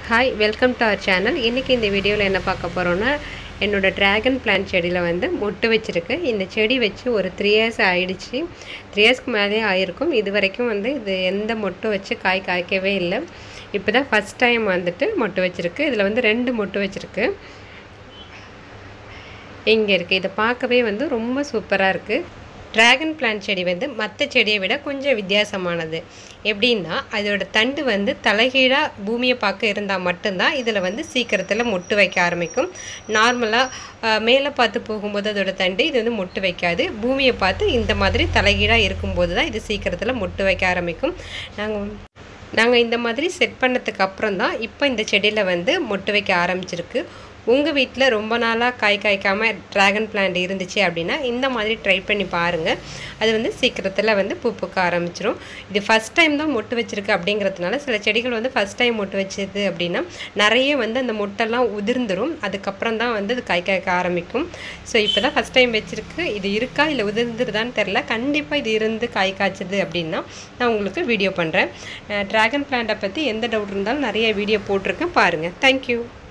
hi welcome to our channel இன்றைக்கி இந்த வீடியோவில் என்ன பார்க்க போகிறோன்னா என்னோட ட்ராகன் பிளான்ட் செடியில் வந்து மொட்டு வச்சுருக்கு இந்த செடி வச்சு ஒரு த்ரீ இயர்ஸ் ஆயிடுச்சு த்ரீ இயர்ஸ்க்கு மேலே ஆயிருக்கும் இது வரைக்கும் வந்து இது எந்த மொட்டு வச்சு காய் காய்க்கவே இல்லை இப்போ தான் ஃபஸ்ட் டைம் வந்துட்டு மொட்டு வச்சுருக்கு இதில் வந்து ரெண்டு மொட்டு வச்சுருக்கு இங்கே இருக்குது இதை பார்க்கவே வந்து ரொம்ப சூப்பராக இருக்குது ட்ராகன் பிளான்ட் செடி வந்து மற்ற செடியை விட கொஞ்சம் வித்தியாசமானது எப்படின்னா அதோட தண்டு வந்து தலைகீழாக பூமியை பார்க்க இருந்தால் மட்டும்தான் இதில் வந்து சீக்கிரத்தில் மொட்டு வைக்க ஆரம்பிக்கும் நார்மலாக மேலே பார்த்து போகும்போது அதோட தண்டு இது வந்து மொட்டு வைக்காது பூமியை பார்த்து இந்த மாதிரி தலைகீழாக இருக்கும்போது தான் இது சீக்கிரத்தில் மொட்டு வைக்க ஆரம்பிக்கும் நாங்கள் நாங்கள் இந்த மாதிரி செட் பண்ணதுக்கு அப்புறம் தான் இப்போ இந்த செடியில் வந்து மொட்டு வைக்க ஆரம்பிச்சிருக்கு உங்கள் வீட்டில் ரொம்ப நாளாக காய் காய்க்காமல் ட்ராகன் பிளான்ட் இருந்துச்சு அப்படின்னா இந்த மாதிரி ட்ரை பண்ணி பாருங்கள் அது வந்து சீக்கிரத்தில் வந்து பூ பூக்க ஆரம்பிச்சிரும் இது ஃபஸ்ட் டைம் தான் மொட்டு வச்சிருக்கு அப்படிங்கிறதுனால சில செடிகள் வந்து ஃபஸ்ட் டைம் மொட்டு வச்சது அப்படின்னா நிறைய வந்து அந்த மொட்டெல்லாம் உதிர்ந்துடும் அதுக்கப்புறம் தான் வந்து அது காய் காய்க்க ஆரம்பிக்கும் ஸோ இப்போ தான் ஃபஸ்ட் டைம் வச்சுருக்கு இது இருக்கா இல்லை உதிர்ந்துருதான்னு தெரில கண்டிப்பாக இது இருந்து காய் காய்ச்சது அப்படின்னா நான் உங்களுக்கு வீடியோ பண்ணுறேன் ட்ராகன் பிளான்ட்டை பற்றி எந்த டவுட் இருந்தாலும் நிறைய வீடியோ போட்டிருக்கேன் பாருங்கள் தேங்க்யூ